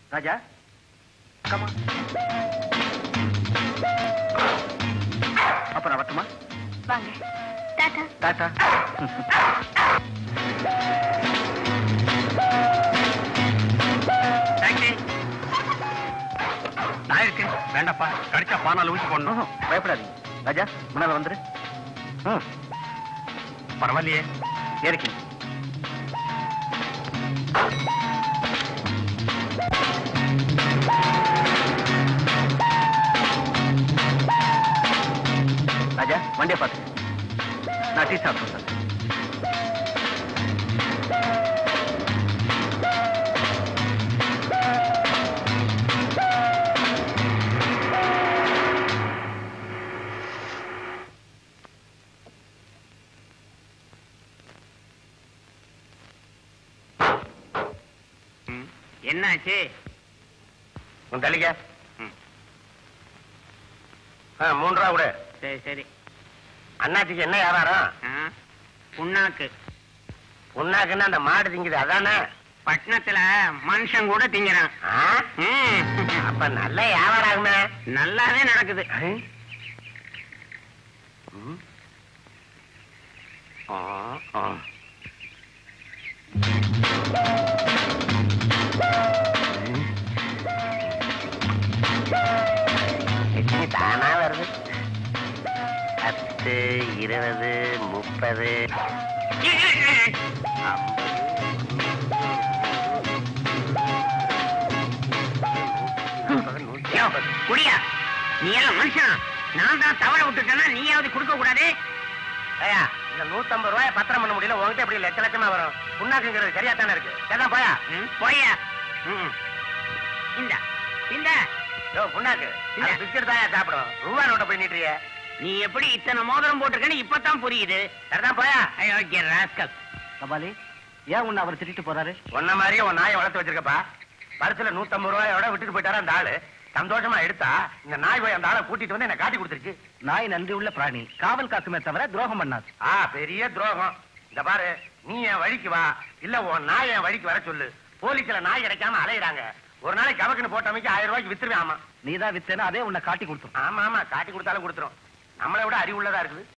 ராஜா comma அப்ப நான் வரட்டுமா வாங்க டாடா டாட்டா டாக்ஸி நான் இருக்கேன் வேண்டாப்பா கடிச்சா பானால ஊசி போடணும் ம்ஹும், பயப்படாதீங்க ராஜா முன்னால வந்துரு ம் பரவாயில்லையே ஏறிக்கு ராஜா வண்டியை பார்த்து நான் டீ சாப்பிட்டு சார் என்னாச்சு உன் தள்ளிக்க ஆ, மூணு ரூபா கொடு சரி சரி அண்ணாச்சிக்கு என்ன வியாபாரம் ஆ, புண்ணாக்கு உன்னாக்குன்னா அந்த மாடு திங்குது அதானே பட்டணத்துல மனுஷன் கூட திங்கிறான் ஆ? ம். அப்ப நல்ல வியாபாரம் ஆகுமே நல்லாவே நடக்குது ம். ஆ, ஆ. எத்தனை தானா வருது பத்து இருபது முப்பது யோ, குடியா நீ எல்லாம் மனுஷன் நான் தான் தவற விட்டுட்டேன்னா நீயாவது கொடுக்க கூடாது ஐயா இந்த நூத்தம்பது ரூபாய் பத்திரம் பண்ண முடியல உங்ககிட்ட எப்படி லட்ச லட்சமா வரும் புண்ணாக்குங்கிறது சரியா தானே இருக்கு சரிதான் போயா ம், போய்யா ம். இந்தா இந்த யோ புண்ணாக்கு இல்ல. பிஸ்கட் தான் சாப்பிடும் ரூபா நோட்டை போய் நீட்டுறிய நீ எப்படி இத்தனை மோதிரம் போட்டிருக்கேன்னு இப்பதான் புரியுது சரிதான் போயா அயோக்கிய ராஸ்கல் கபாலி ஏன் உன்னை அவர் திட்டிட்டு போறாரு உன்ன மாதிரியே உன் நாயை வளர்த்து வச்சிருக்கப்பா பரிசுல நூத்தம்பது ரூபாயோட விட்டுட்டு போயிட்டாரா அந்த ஆளு சந்தோஷமா எடுத்தா இந்த நாய் போய் அந்த ஆளை கூட்டிட்டு வந்து என்ன காட்டி கொடுத்துருச்சு நாய் நன்றி உள்ள பிராணி காவல் காக்குமே தவிர துரோகம் பண்ணாது ஆ பெரிய துரோகம் இந்த பாரு நீ என் வழிக்கு வா இல்ல உன் நாய் என் வழிக்கு வர சொல்லு போலீஸ்ல நாய் கிடைக்காம அலையுறாங்க ஒரு நாளைக்கு கவக்குன்னு போட்டமைக்கு ஆயிரம் ரூபாய்க்கு வித்துருவேன் ஆமா நீதான் வித்தேன்னா அதே உன்னை காட்டி கொடுத்துரும் ஆமா ஆமா காட்டி கொடுத்தாலும் கொடுத்துரும் நம்மளை விட அறிவுள்ளதா இருக்குது